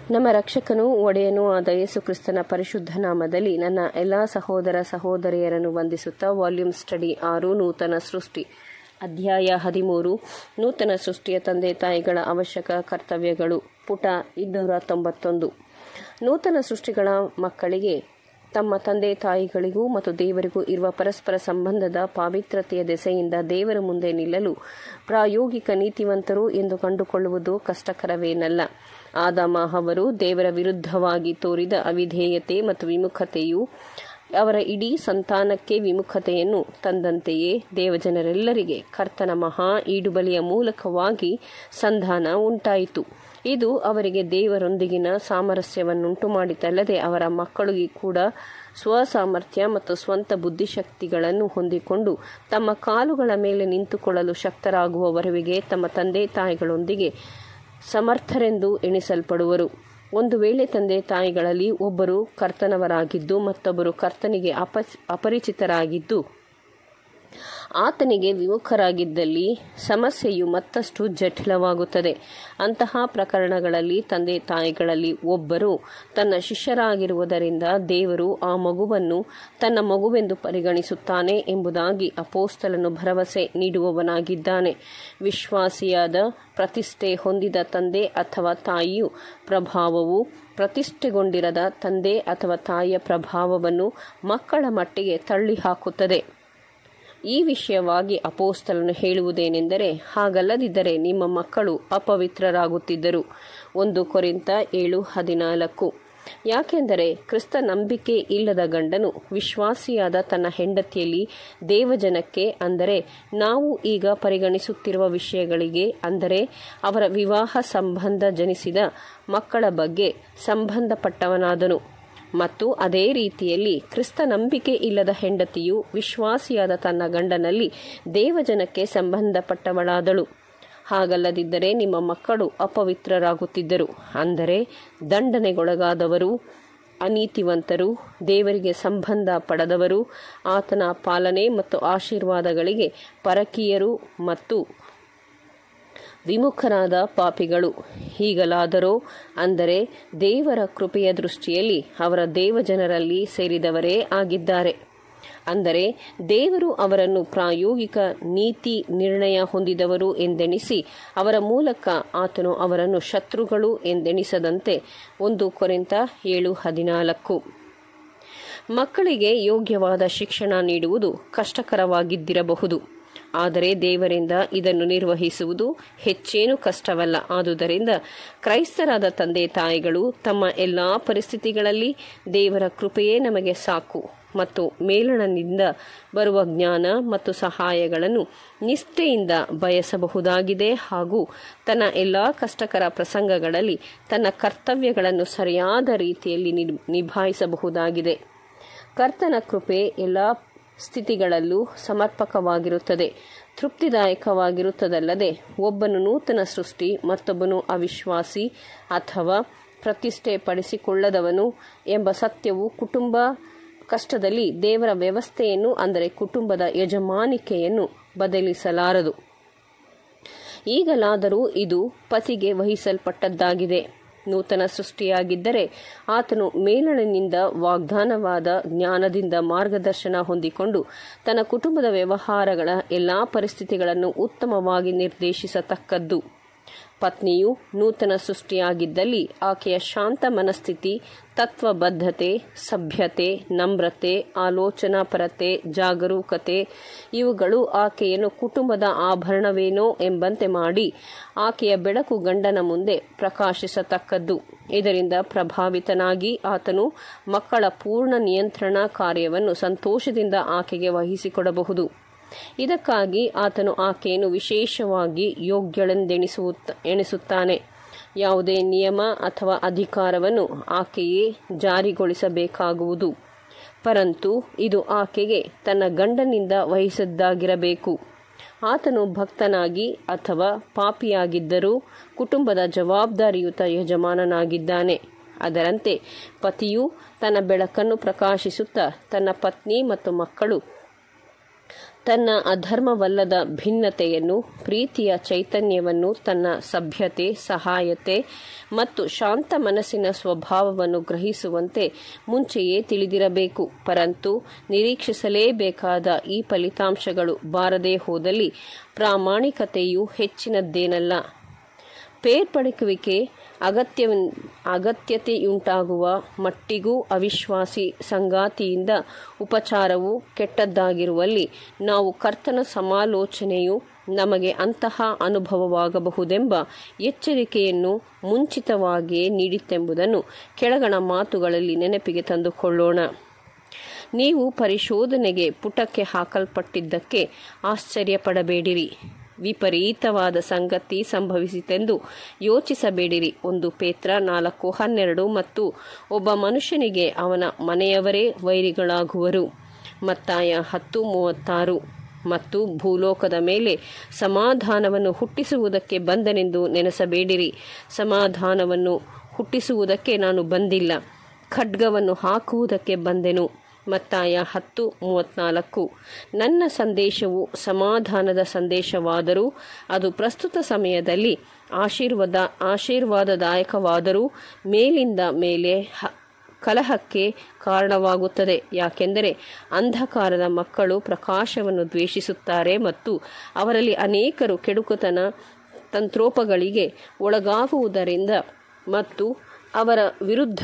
ನಮ್ಮ ರಕ್ಷಕನೂ ಒಡೆಯನೂ ಆದ ಯೇಸು ಕ್ರಿಸ್ತನ ಪರಿಶುದ್ಧ ನಾಮದಲ್ಲಿ ನನ್ನ ಎಲ್ಲ ಸಹೋದರ ಸಹೋದರಿಯರನ್ನು ವಂದಿಸುತ್ತಾ ವಾಲ್ಯೂಮ್ ಸ್ಟಡಿ ಆರು ನೂತನ ಸೃಷ್ಟಿ ಅಧ್ಯಾಯ ಹದಿಮೂರು ನೂತನ ಸೃಷ್ಟಿಯ ತಂದೆ ತಾಯಿಗಳ ಅವಶ್ಯಕ ಕರ್ತವ್ಯಗಳು ಪುಟ ಇನ್ನೂರ ತೊಂಬತ್ತೊಂದು ನೂತನ ಸೃಷ್ಟಿಗಳ ಮಕ್ಕಳಿಗೆ ತಮ್ಮ ತಂದೆ ತಾಯಿಗಳಿಗೂ ಮತ್ತು ದೇವರಿಗೂ ಇರುವ ಪರಸ್ಪರ ಸಂಬಂಧದ ಪಾವಿತ್ರತೆಯ ದೆಸೆಯಿಂದ ದೇವರ ಮುಂದೆ ನಿಲ್ಲಲು ಪ್ರಾಯೋಗಿಕ ನೀತಿವಂತರು ಎಂದು ಕಂಡುಕೊಳ್ಳುವುದು ಕಷ್ಟಕರವೇನಲ್ಲ ಆದಾಮ ಅವರು ದೇವರ ವಿರುದ್ಧವಾಗಿ ತೋರಿದ ಅವಿಧೇಯತೆ ಮತ್ತು ವಿಮುಖತೆಯು ಅವರ ಇಡೀ ಸಂತಾನಕ್ಕೆ ವಿಮುಖತೆಯನ್ನು ತಂದಂತೆಯೇ ದೇವಜನರೆಲ್ಲರಿಗೆ ಕರ್ತನ ಮಹಾ ಈಡುಬಲಿಯ ಮೂಲಕವಾಗಿ ಸಂಧಾನ ಉಂಟಾಯಿತು ಇದು ಅವರಿಗೆ ದೇವರೊಂದಿಗಿನ ಸಾಮರಸ್ಯವನ್ನುಂಟು ಮಾಡಿತಲ್ಲದೆ ಅವರ ಮಕ್ಕಳಿಗೆ ಕೂಡ ಸ್ವಸಾಮರ್ಥ್ಯ ಮತ್ತು ಸ್ವಂತ ಬುದ್ಧಿಶಕ್ತಿಗಳನ್ನು ಹೊಂದಿಕೊಂಡು ತಮ್ಮ ಕಾಲುಗಳ ಮೇಲೆ ನಿಂತುಕೊಳ್ಳಲು ಶಕ್ತರಾಗುವವರೆಗೆ ತಮ್ಮ ತಂದೆ ತಾಯಿಗಳೊಂದಿಗೆ ಸಮರ್ಥರೆಂದು ಎಣಿಸಲ್ಪಡುವರು ಒಂದು ವೇಳೆ ತಂದೆ ತಾಯಿಗಳಲ್ಲಿ ಒಬ್ಬರು ಕರ್ತನವರಾಗಿದ್ದು ಮತ್ತೊಬ್ಬರು ಕರ್ತನಿಗೆ ಅಪ ಅಪರಿಚಿತರಾಗಿದ್ದು ಆತನಿಗೆ ವಿಮುಖರಾಗಿದ್ದಲ್ಲಿ ಸಮಸ್ಯೆಯು ಮತ್ತಷ್ಟು ಜಟಿಲವಾಗುತ್ತದೆ ಅಂತಹ ಪ್ರಕರಣಗಳಲ್ಲಿ ತಂದೆ ತಾಯಿಗಳಲ್ಲಿ ಒಬ್ಬರು ತನ್ನ ಶಿಷ್ಯರಾಗಿರುವುದರಿಂದ ದೇವರು ಆ ಮಗುವನ್ನು ತನ್ನ ಮಗುವೆಂದು ಪರಿಗಣಿಸುತ್ತಾನೆ ಎಂಬುದಾಗಿ ಅಪೋಸ್ತಲನು ಭರವಸೆ ನೀಡುವವನಾಗಿದ್ದಾನೆ ವಿಶ್ವಾಸಿಯಾದ ಪ್ರತಿಷ್ಠೆ ಹೊಂದಿದ ತಂದೆ ಅಥವಾ ತಾಯಿಯು ಪ್ರಭಾವವು ಪ್ರತಿಷ್ಠೆಗೊಂಡಿರದ ತಂದೆ ಅಥವಾ ತಾಯಿಯ ಪ್ರಭಾವವನ್ನು ಮಕ್ಕಳ ಮಟ್ಟಿಗೆ ತಳ್ಳಿಹಾಕುತ್ತದೆ ಈ ವಿಷಯವಾಗಿ ಅಪೋಸ್ತಲನು ಹೇಳುವುದೇನೆಂದರೆ ಹಾಗಲ್ಲದಿದ್ದರೆ ನಿಮ್ಮ ಮಕ್ಕಳು ಅಪವಿತ್ರರಾಗುತ್ತಿದ್ದರು ಒಂದು ಕೊರಿಂತ ಏಳು ಹದಿನಾಲ್ಕು ಯಾಕೆಂದರೆ ಕ್ರಿಸ್ತ ನಂಬಿಕೆ ಇಲ್ಲದ ಗಂಡನು ವಿಶ್ವಾಸಿಯಾದ ತನ್ನ ಹೆಂಡತಿಯಲ್ಲಿ ದೇವಜನಕ್ಕೆ ಅಂದರೆ ನಾವು ಈಗ ಪರಿಗಣಿಸುತ್ತಿರುವ ವಿಷಯಗಳಿಗೆ ಅಂದರೆ ಅವರ ವಿವಾಹ ಸಂಬಂಧ ಜನಿಸಿದ ಮಕ್ಕಳ ಬಗ್ಗೆ ಸಂಬಂಧಪಟ್ಟವನಾದನು ಮತ್ತು ಅದೇ ರೀತಿಯಲ್ಲಿ ಕ್ರಿಸ್ತ ನಂಬಿಕೆ ಇಲ್ಲದ ಹೆಂಡತಿಯು ವಿಶ್ವಾಸಿಯಾದ ತನ್ನ ಗಂಡನಲ್ಲಿ ದೇವಜನಕ್ಕೆ ಸಂಬಂಧಪಟ್ಟವಳಾದಳು ಹಾಗಲ್ಲದಿದ್ದರೆ ನಿಮ್ಮ ಮಕ್ಕಳು ಅಪವಿತ್ರರಾಗುತ್ತಿದ್ದರು ಅಂದರೆ ದಂಡನೆಗೊಳಗಾದವರು ಅನೀತಿವಂತರು ದೇವರಿಗೆ ಸಂಬಂಧ ಪಡೆದವರು ಆತನ ಪಾಲನೆ ಮತ್ತು ಆಶೀರ್ವಾದಗಳಿಗೆ ಪರಕೀಯರು ಮತ್ತು ವಿಮುಖರಾದ ಪಾಪಿಗಳು ಹೀಗಲಾದರೋ ಅಂದರೆ ದೇವರ ಕೃಪೆಯ ದೃಷ್ಟಿಯಲ್ಲಿ ಅವರ ದೇವಜನರಲ್ಲಿ ಸೇರಿದವರೇ ಆಗಿದ್ದಾರೆ ಅಂದರೆ ದೇವರು ಅವರನ್ನು ಪ್ರಾಯೋಗಿಕ ನೀತಿ ನಿರ್ಣಯ ಹೊಂದಿದವರು ಎಂದೆಣಿಸಿ ಅವರ ಮೂಲಕ ಆತನು ಅವರನ್ನು ಶತ್ರುಗಳು ಎಂದೆಣಿಸದಂತೆ ಒಂದು ಕೊರೆಂತ ಏಳು ಹದಿನಾಲ್ಕು ಮಕ್ಕಳಿಗೆ ಯೋಗ್ಯವಾದ ಶಿಕ್ಷಣ ನೀಡುವುದು ಕಷ್ಟಕರವಾಗಿದ್ದಿರಬಹುದು ಆದರೆ ದೇವರಿಂದ ಇದನ್ನು ನಿರ್ವಹಿಸುವುದು ಹೆಚ್ಚೇನು ಕಷ್ಟವಲ್ಲ ಆದುದರಿಂದ ಕ್ರೈಸ್ತರಾದ ತಂದೆ ತಾಯಿಗಳು ತಮ್ಮ ಎಲ್ಲ ಪರಿಸ್ಥಿತಿಗಳಲ್ಲಿ ದೇವರ ಕೃಪೆಯೇ ನಮಗೆ ಸಾಕು ಮತ್ತು ಮೇಲಣನಿಂದ ಬರುವ ಜ್ಞಾನ ಮತ್ತು ಸಹಾಯಗಳನ್ನು ನಿಷ್ಠೆಯಿಂದ ಬಯಸಬಹುದಾಗಿದೆ ಹಾಗೂ ತನ್ನ ಎಲ್ಲ ಕಷ್ಟಕರ ಪ್ರಸಂಗಗಳಲ್ಲಿ ತನ್ನ ಕರ್ತವ್ಯಗಳನ್ನು ಸರಿಯಾದ ರೀತಿಯಲ್ಲಿ ನಿಭಾಯಿಸಬಹುದಾಗಿದೆ ಕರ್ತನ ಕೃಪೆ ಎಲ್ಲ ಸ್ಥಿತಿಗಳಲ್ಲೂ ಸಮರ್ಪಕವಾಗಿರುತ್ತದೆ ತೃಪ್ತಿದಾಯಕವಾಗಿರುತ್ತದಲ್ಲದೆ ಒಬ್ಬನು ನೂತನ ಸೃಷ್ಟಿ ಮತ್ತೊಬ್ಬನು ಅವಿಶ್ವಾಸಿ ಅಥವಾ ಪ್ರತಿಷ್ಠೆ ಪಡಿಸಿಕೊಳ್ಳದವನು ಎಂಬ ಸತ್ಯವು ಕುಟುಂಬ ಕಷ್ಟದಲ್ಲಿ ದೇವರ ವ್ಯವಸ್ಥೆಯನ್ನು ಅಂದರೆ ಕುಟುಂಬದ ಯಜಮಾನಿಕೆಯನ್ನು ಬದಲಿಸಲಾರದು ಈಗಲಾದರೂ ಇದು ಪತಿಗೆ ವಹಿಸಲ್ಪಟ್ಟದ್ದಾಗಿದೆ ನೂತನ ಸೃಷ್ಟಿಯಾಗಿದ್ದರೆ ಆತನು ಮೇಲಣಿನಿಂದ ವಾಗ್ದಾನವಾದ ಜ್ಞಾನದಿಂದ ಮಾರ್ಗದರ್ಶನ ಹೊಂದಿಕೊಂಡು ತನ್ನ ಕುಟುಂಬದ ವ್ಯವಹಾರಗಳ ಎಲ್ಲ ಪರಿಸ್ಥಿತಿಗಳನ್ನು ಉತ್ತಮವಾಗಿ ನಿರ್ದೇಶಿಸತಕ್ಕದ್ದು ಪತ್ನಿಯು ನೂತನ ಸೃಷ್ಟಿಯಾಗಿದ್ದಲ್ಲಿ ಆಕೆಯ ಶಾಂತ ಮನಸ್ಥಿತಿ ತತ್ವಬದ್ಧತೆ ಸಭ್ಯತೆ ನಮ್ರತೆ ಆಲೋಚನಾಪರತೆ ಜಾಗರೂಕತೆ ಇವುಗಳು ಆಕೆಯನ್ನು ಕುಟುಂಬದ ಆಭರಣವೇನೋ ಎಂಬಂತೆ ಮಾಡಿ ಆಕೆಯ ಬೆಳಕು ಗಂಡನ ಮುಂದೆ ಪ್ರಕಾಶಿಸತಕ್ಕದ್ದು ಇದರಿಂದ ಪ್ರಭಾವಿತನಾಗಿ ಆತನು ಮಕ್ಕಳ ಪೂರ್ಣ ನಿಯಂತ್ರಣ ಕಾರ್ಯವನ್ನು ಸಂತೋಷದಿಂದ ಆಕೆಗೆ ವಹಿಸಿಕೊಡಬಹುದು ಇದಕ್ಕಾಗಿ ಆತನು ಆಕೆಯನ್ನು ವಿಶೇಷವಾಗಿ ಯೋಗ್ಯಳೆಂದೆಣಿಸುತ್ತ ಎಣಿಸುತ್ತಾನೆ ಯಾವುದೇ ನಿಯಮ ಅಥವಾ ಅಧಿಕಾರವನ್ನು ಆಕೆಯೇ ಜಾರಿಗೊಳಿಸಬೇಕಾಗುವುದು ಪರಂತು ಇದು ಆಕೆಗೆ ತನ್ನ ಗಂಡನಿಂದ ವಹಿಸಿದ್ದಾಗಿರಬೇಕು ಆತನು ಭಕ್ತನಾಗಿ ಅಥವಾ ಪಾಪಿಯಾಗಿದ್ದರೂ ಕುಟುಂಬದ ಜವಾಬ್ದಾರಿಯುತ ಯಜಮಾನನಾಗಿದ್ದಾನೆ ಅದರಂತೆ ಪತಿಯು ತನ್ನ ಬೆಳಕನ್ನು ಪ್ರಕಾಶಿಸುತ್ತಾ ತನ್ನ ಪತ್ನಿ ಮತ್ತು ಮಕ್ಕಳು ತನ್ನ ಅಧರ್ಮವಲ್ಲದ ಭಿನ್ನತೆಯನ್ನು ಪ್ರೀತಿಯ ಚೈತನ್ಯವನ್ನು ತನ್ನ ಸಭ್ಯತೆ ಸಹಾಯತೆ ಮತ್ತು ಶಾಂತ ಮನಸ್ಸಿನ ಸ್ವಭಾವವನ್ನು ಗ್ರಹಿಸುವಂತೆ ಮುಂಚೆಯೇ ತಿಳಿದಿರಬೇಕು ಪರಂತು ನಿರೀಕ್ಷಿಸಲೇಬೇಕಾದ ಈ ಫಲಿತಾಂಶಗಳು ಬಾರದೇ ಹೋದಲ್ಲಿ ಪ್ರಾಮಾಣಿಕತೆಯು ಹೆಚ್ಚಿನದ್ದೇನಲ್ಲ ಬೇರ್ಪಡಿಸುವಿಕೆ ಅಗತ್ಯ ಅಗತ್ಯತೆಯುಂಟಾಗುವ ಮಟ್ಟಿಗೂ ಅವಿಶ್ವಾಸಿ ಸಂಗಾತಿಯಿಂದ ಉಪಚಾರವು ಕೆಟ್ಟದ್ದಾಗಿರುವಲ್ಲಿ ನಾವು ಕರ್ತನ ಸಮಾಲೋಚನೆಯು ನಮಗೆ ಅಂತಹ ಅನುಭವವಾಗಬಹುದೆಂಬ ಎಚ್ಚರಿಕೆಯನ್ನು ಮುಂಚಿತವಾಗಿಯೇ ನೀಡಿತೆಂಬುದನ್ನು ಕೆಳಗಣ ಮಾತುಗಳಲ್ಲಿ ನೆನಪಿಗೆ ತಂದುಕೊಳ್ಳೋಣ ನೀವು ಪರಿಶೋಧನೆಗೆ ಪುಟಕ್ಕೆ ಹಾಕಲ್ಪಟ್ಟಿದ್ದಕ್ಕೆ ಆಶ್ಚರ್ಯಪಡಬೇಡಿರಿ ವಿಪರೀತವಾದ ಸಂಗತಿ ಸಂಭವಿಸಿತೆಂದು ಯೋಚಿಸಬೇಡಿರಿ ಒಂದು ಪೇತ್ರ ನಾಲ್ಕು ಹನ್ನೆರಡು ಮತ್ತು ಒಬ್ಬ ಮನುಷ್ಯನಿಗೆ ಅವನ ಮನೆಯವರೇ ವೈರಿಗಳಾಗುವರು ಮತ್ತಾಯ ಹತ್ತು ಮೂವತ್ತಾರು ಮತ್ತು ಭೂಲೋಕದ ಮೇಲೆ ಸಮಾಧಾನವನ್ನು ಹುಟ್ಟಿಸುವುದಕ್ಕೆ ಬಂದನೆಂದು ನೆನೆಸಬೇಡಿರಿ ಸಮಾಧಾನವನ್ನು ಹುಟ್ಟಿಸುವುದಕ್ಕೆ ನಾನು ಬಂದಿಲ್ಲ ಖಡ್ಗವನ್ನು ಹಾಕುವುದಕ್ಕೆ ಬಂದೆನು ಮತ್ತಾಯ ಹತ್ತು ಮೂವತ್ನಾಲ್ಕು ನನ್ನ ಸಂದೇಶವು ಸಮಾಧಾನದ ಸಂದೇಶವಾದರೂ ಅದು ಪ್ರಸ್ತುತ ಸಮಯದಲ್ಲಿ ಆಶೀರ್ವಾದ ಆಶೀರ್ವಾದದಾಯಕವಾದರೂ ಮೇಲಿಂದ ಮೇಲೆ ಹ ಕಲಹಕ್ಕೆ ಕಾರಣವಾಗುತ್ತದೆ ಯಾಕೆಂದರೆ ಅಂಧಕಾರದ ಮಕ್ಕಳು ಪ್ರಕಾಶವನ್ನು ದ್ವೇಷಿಸುತ್ತಾರೆ ಮತ್ತು ಅವರಲ್ಲಿ ಅನೇಕರು ಕೆಡುಕುತನ ತಂತ್ರೋಪಗಳಿಗೆ ಒಳಗಾಗುವುದರಿಂದ ಮತ್ತು ಅವರ ವಿರುದ್ಧ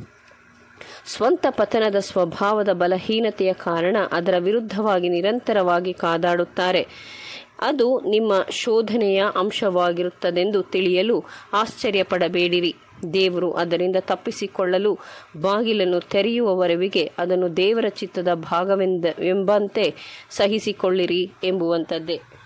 ಸ್ವಂತ ಪತನದ ಸ್ವಭಾವದ ಬಲಹೀನತೆಯ ಕಾರಣ ಅದರ ವಿರುದ್ಧವಾಗಿ ನಿರಂತರವಾಗಿ ಕಾದಾಡುತ್ತಾರೆ ಅದು ನಿಮ್ಮ ಶೋಧನೆಯ ಅಂಶವಾಗಿರುತ್ತದೆಂದು ತಿಳಿಯಲು ಆಶ್ಚರ್ಯಪಡಬೇಡಿರಿ ದೇವರು ಅದರಿಂದ ತಪ್ಪಿಸಿಕೊಳ್ಳಲು ಬಾಗಿಲನ್ನು ತೆರೆಯುವವರೆವಿಗೆ ಅದನ್ನು ದೇವರ ಚಿತ್ತದ ಭಾಗವೆಂದ ಎಂಬಂತೆ ಸಹಿಸಿಕೊಳ್ಳಿರಿ ಎಂಬುವಂಥದ್ದೇ